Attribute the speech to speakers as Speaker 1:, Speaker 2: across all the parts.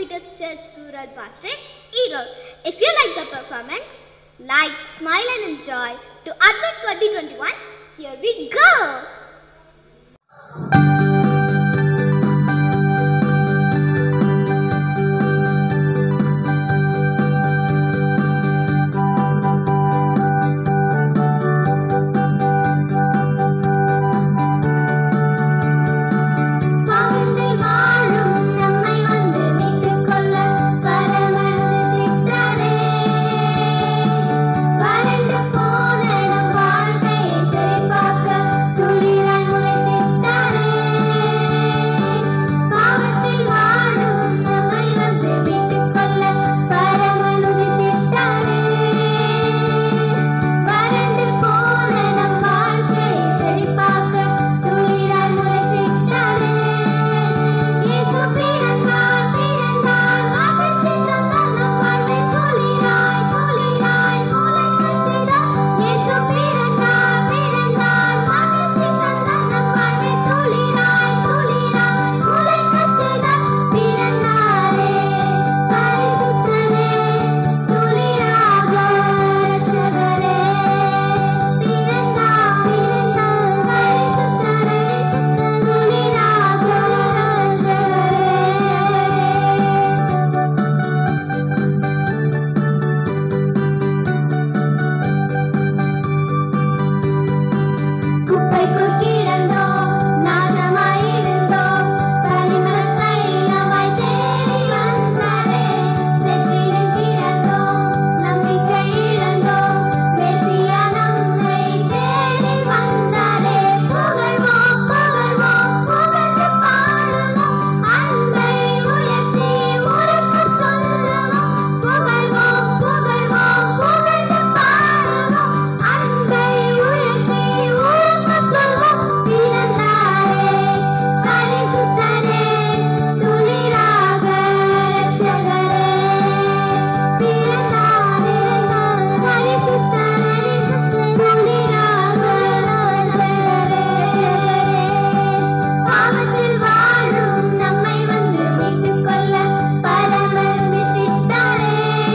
Speaker 1: Peters Church Rural Pastorate, Erode. If you like the performance, like, smile and enjoy to Advent 2021. Here we go!
Speaker 2: பகிர்ந்தில் வாழும் நம்மை வந்து மீட்டுக் கொள்ள பரமனது திட்டாரே. வறண்டு போன நம் வாழ்க்கையை செழிப்பாக்க துளிராய் முளைத்திட்டாரே. பாவத்தில் வாழும் நம்மை வந்து மீட்டுக் கொள்ள பரமனது திட்டாரே. வறண்டு போன நம் வாழ்க்கையை செழிப்பாக்க துளிராய் முளைத்திட்டாரே. இயேசு பிறந்தார், பிறந்தார், மகிழ்ச்சி தந்தார் நம் வாழ்வை துளிராய், துளிராய் முளைக்கச் செய்தார். இயேசு பிறந்தார், பிறந்தார், மகிழ்ச்சி தந்தார் நம் வாழ்வை துளிராய், துளிராய் முளைக்கச் செய்தார். பிறந்தாரே, பரிசுத்தரே, துளிராக இரட்சகரே. பிறந்தார், பிறந்தார், பரிசுத்தரே, துளிராக இரட்சகரே. குப்பைக்குள் கிடந்தோம் நாசமாயிருந்தோம் பரிமள தைலமாய் தேடி வந்தாரே செற்றிலும் பிறந்தோம் நம்பிக்கை இழந்தோம் மெசியா நம்மை தேடி வந்தாரே புகழ்வோம் புகழ்வோம் புகழ்ந்து பாடுவோம் அன்பை உயர்த்தி உரக்க சொல்லுவோம் புகழ்வோம் புகழ்வோம் புகழ்ந்து பாடுவோம் அன்பை உயர்த்தி உரக்க சொல்வோம் பிறந்தாரே பரிசுத்தரே துளிராக இரட்சகரே பிறந்தாரே பரிசுத்தரே துளிராக இரட்சகரே பாவத்தில் வாழும் நம்மை வந்து மீட்டுக் கொள்ள பரமருதி திட்டாரே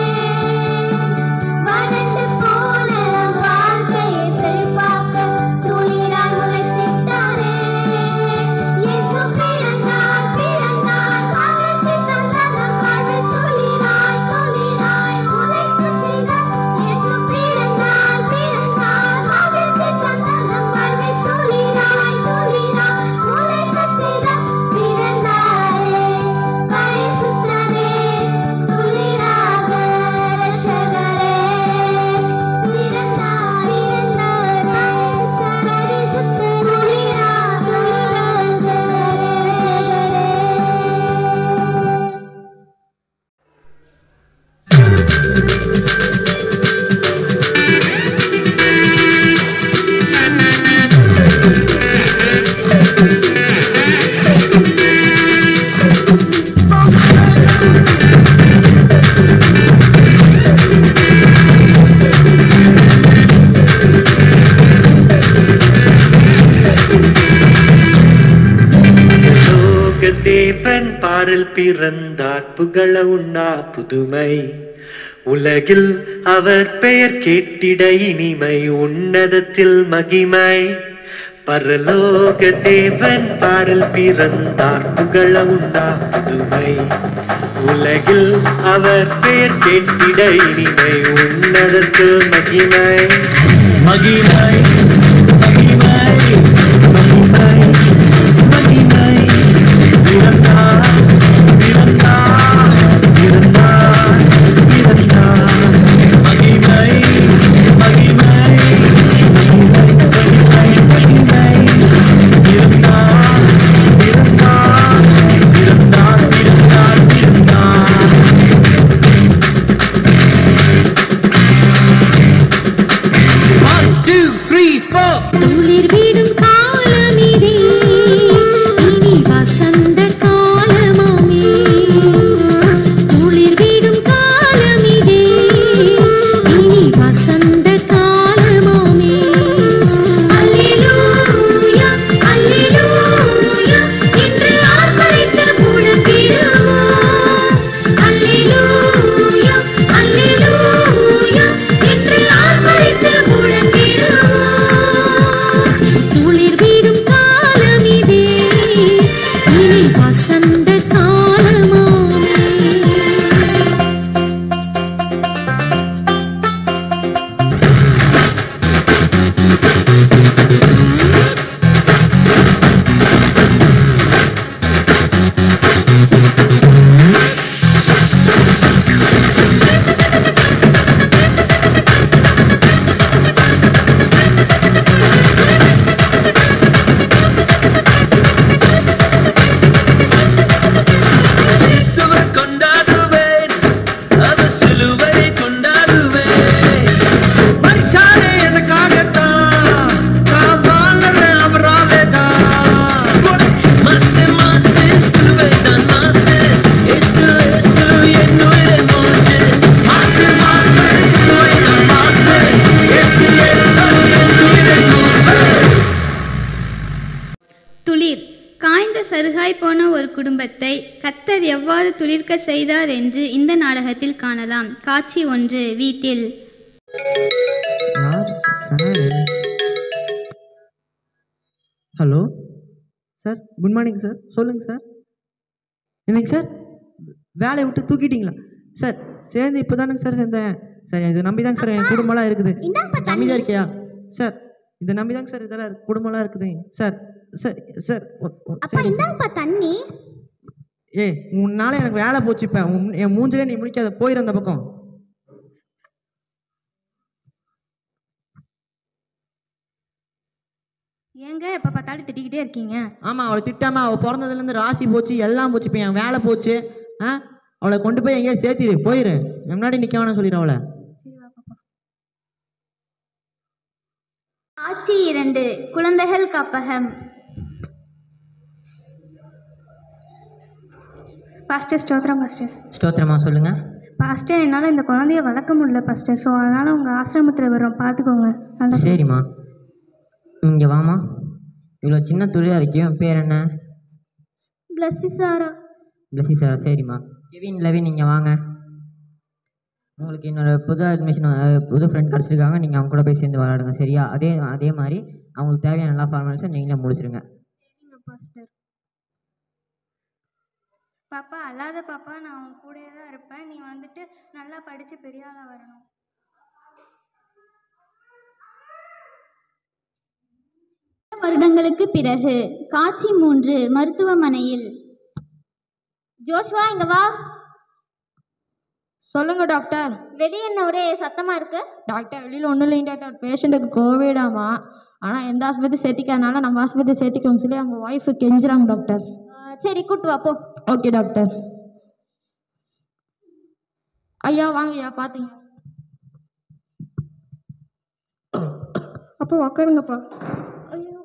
Speaker 2: வறண்டு போன நம் வாழ்க்கையை செழிப்பாக்க துளிராய் முளைத்திட்டாரே இயேசு பிறந்தார் பிறந்தார் மகிழ்ச்சி தந்தார் நம் வாழ்வை துளிராய் துளிராய் முளைக்கச் செய்தார் இயேசு பிறந்தார் பிறந்தார் மகிழ்ச்சி தந்தார் நம் வாழ்வை துளிராய் துளிராய் முளைக்கச் செய்தார் பிறந்தாரே பரிசுத்தரே துளிராக இரட்சகரே பிறந்தார் இருந்தார் பரிசுத்தரே துளிராக இரட்சகரே
Speaker 3: லோக தேவன் பாரில் பிறந்தார் புகழ உண்ணா புதுமை உலகில் அவர் பெயர் கேட்டிட இனிமை உன்னதத்தில் மகிமை பரலோக தேவன் பாரில் பிறந்தார் புகழ உண்ணா புதுமை உலகில் அவர் பெயர் கேட்டிட இனிமை உன்னதத்தில் மகிமை மகிமை மகிமை மகிமை மகிமை பிறந்தார் பிறந்தார் பிறந்தார் பிறந்தார் மகிமை மகிமை மகிமை மகிமை மகிமை பிறந்தார் பிறந்தார் பிறந்தார் பிறந்தார் பிறந்தார்
Speaker 4: One, two, three, துளிர்க்க செய்தார் என்று இந்த நாடகத்தில் காணலாம் காட்சி ஒன்று வீட்டில்
Speaker 5: யார் sir hello sir good morning sir சொல்லுங்கள் சார் என்னங்க சார் வேலையை விட்டு தூக்கிட்டீங்களா சார் சேர்ந்து இப்போ தானங்க சார் சேர்ந்தேன் சார் இதை நம்பி தாங்க சார் என் குடும்பம்லாம் இருக்குது
Speaker 1: இந்தாப்பா
Speaker 5: நம்பி தான் இருக்கியா சார் இதை நம்பி தாங்க சார் இதெல்லாம் இருக்கு- குடும்பம்லாம் இருக்குது சார் சார் சார் ஒ- ஒ-
Speaker 1: அப்பா
Speaker 5: சரி, சார்.
Speaker 1: இந்தாப்பா தண்ணி
Speaker 5: ஏய் உன்னால எனக்கு வேலை போச்சு இப்போ என் மூஞ்சிலே நீ முடிக்காத போயிரு அந்த பக்கம்
Speaker 6: ஏங்க எப்போ பார்த்தாலும் திட்டிக்கிட்டே இருக்கீங்க
Speaker 5: ஆமாம் அவளை திட்டாம அவள் பிறந்ததுலேருந்து ராசி போச்சு எல்லாம் போச்சு இப்போ என் வேலை போச்சு ஆ அவளை கொண்டு போய் எங்கேயா சேர்த்திரு போயிரு என் முன்னாடி நிற்க வேணாம் சொல்லிடு அவளை
Speaker 4: காட்சி இரண்டு குழந்தைகள் காப்பகம்
Speaker 6: பாஸ்டர் ஸ்தோத்திரம் பாஸ்டர்
Speaker 5: ஸ்தோத்திரமா சொல்லுங்க
Speaker 6: பாஸ்டர் என்னால் இந்த குழந்தைய வளர்க்க முடியல பாஸ்டர் ஸோ அதனால் உங்கள் ஆசிரமத்தில் வரோம் பார்த்துக்கோங்க நல்லா
Speaker 7: சரிம்மா இங்கே வாம்மா இவ்வளோ சின்ன துளியாக இருக்கியும் பேர் என்ன
Speaker 1: பிளஸ்ஸி சாரா
Speaker 7: பிளஸி சார் சரிம்மா கெவின் லெவின் நீங்கள் வாங்க உங்களுக்கு என்னோட புது அட்மிஷன் புது ஃப்ரெண்ட் கிடச்சிருக்காங்க நீங்கள் அவங்க கூட போய் சேர்ந்து விளாடுங்க சரியா அதே அதே மாதிரி அவங்களுக்கு தேவையான எல்லா ஃபார்மாலிட்டிஸும் நீங்களே முடிச்சிருங்க
Speaker 6: பாஸ்டர் பாப்பா அல்லாத பாப்பா நான் உன் கூடயே தான் இருப்பேன் நீ வந்துட்டு நல்லா படித்து பெரிய ஆளாக வரணும்
Speaker 4: வருடங்களுக்கு பிறகு காட்சி மூன்று மருத்துவமனையில்
Speaker 1: ஜோஷ்வா இங்க வா
Speaker 6: சொல்லுங்க டாக்டர்
Speaker 1: வெளியே என்ன ஒரே சத்தமா இருக்கு
Speaker 6: டாக்டர் வெளியில் ஒன்றும் இல்லைங்க டாக்டர் பேஷண்ட்டுக்கு கோவிடாமா ஆனால் எந்த ஆஸ்பத்திரி சேர்த்திக்காதனால நம்ம ஆஸ்பத்திரி சேர்த்திக்கணும் சொல்லி அவங்க ஒய்ஃபு கெஞ்சுறாங்க டாக்டர்
Speaker 1: ஆ, சரி கூட்டு வா போ
Speaker 6: ஓகே டாக்டர் ஐயா வாங்க ஐயா பார்த்தீங்க அப்போ உக்காருங்கப்பா
Speaker 1: ஐயோ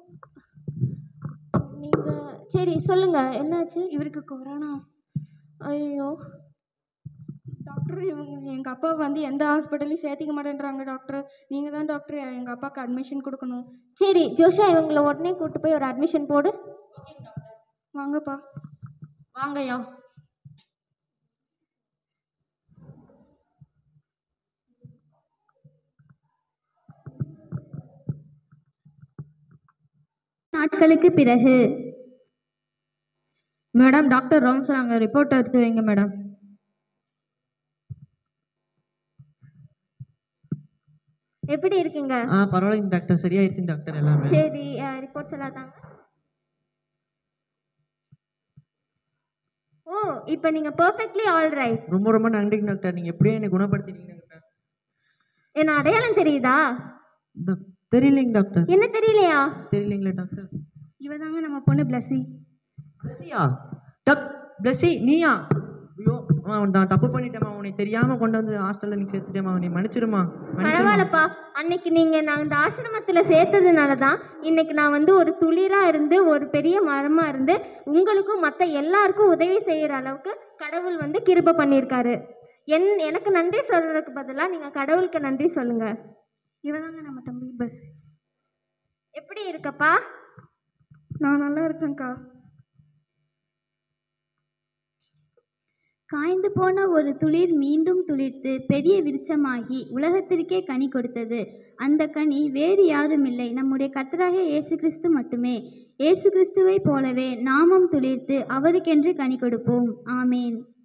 Speaker 1: நீங்க சரி சொல்லுங்க என்னாச்சு
Speaker 6: இவருக்கு கொரோனா ஐயோ டாக்டர் இவங்க எங்கள் அப்பா வந்து எந்த ஹாஸ்பிட்டலையும் சேர்த்திக்க மாட்டேன்றாங்க டாக்டர் நீங்கள் தான் டாக்டர் எங்கள் அப்பாவுக்கு அட்மிஷன் கொடுக்கணும்
Speaker 1: சரி ஜோஷா இவங்களை உடனே கூட்டு போய் ஒரு அட்மிஷன் போடு
Speaker 6: வாங்கப்பா வாங்கய்யா
Speaker 4: நாட்களுக்கு பிறகு
Speaker 6: மேடம் டாக்டர் ரவுண்ட்ஸ் நாங்கள் ரிப்போர்ட் எடுத்து வைங்க மேடம்
Speaker 1: எப்படி இருக்கீங்க
Speaker 5: ஆ பரவாயில்லைங்க டாக்டர் சரியாயிருச்சுங்க டாக்டர் எல்லாமே
Speaker 1: சரி ரிப்போர்ட்ஸ் எல்லாம் தாங்க ஓ இப்போ நீங்க பெர்ஃபெக்ட்லி ஆல் ரைட்
Speaker 5: ரொம்ப ரொம்ப நன்றிங்க டாக்டர் நீங்கள் எப்படியே என்னை குணப்படுத்திட்டீங்க டாக்டர்
Speaker 1: என்ன அடையாளம் தெரியுதா
Speaker 5: இந்த தெரியலைங்க டாக்டர்
Speaker 1: என்ன தெரியலையா
Speaker 5: தெரியலைங்களே டாக்டர்
Speaker 6: இவ தாங்க நம்ம பொண்ணு பிளஸி
Speaker 5: பிளஸியா டப் பிளஸி நீயா ஐயோ அம்மா, நான் தப்பு பண்ணிட்டேம்மா உன்னை தெரியாமல் கொண்டு வந்து ஹாஸ்டலில் நீ சேர்த்துட்டேம்மா நீ மன்னிச்சிருமா மன்னிச்சிருமா
Speaker 1: பரவாயில்லப்பா அன்னைக்கு நீங்க நான் இந்த ஆசிரமத்துல சேர்த்ததுனால தான் இன்னைக்கு நான் வந்து ஒரு துளிரா இருந்து ஒரு பெரிய மரமா இருந்து உங்களுக்கும் மற்ற எல்லாருக்கும் உதவி செய்யற அளவுக்கு கடவுள் வந்து கிருபை பண்ணியிருக்காரு என் எனக்கு நன்றி சொல்றதுக்கு பதிலாக நீங்க கடவுளுக்கு நன்றி சொல்லுங்க
Speaker 6: இவ தாங்க நம்ம தம்பி பஸ்
Speaker 1: எப்படி இருக்கப்பா
Speaker 6: நான் நல்லா இருக்கேன்க்கா
Speaker 4: காய்ந்து போன ஒரு துளிர் மீண்டும் துளிர்த்து பெரிய விருட்சமாகி உலகத்திற்கே கனி கொடுத்தது அந்த கனி வேறு யாருமில்லை நம்முடைய கர்த்தராகிய இயேசு கிறிஸ்து மட்டுமே இயேசு கிறிஸ்துவைப் போலவே நாமும் துளிர்த்து அவருக்கென்று கனி கொடுப்போம் ஆமேன்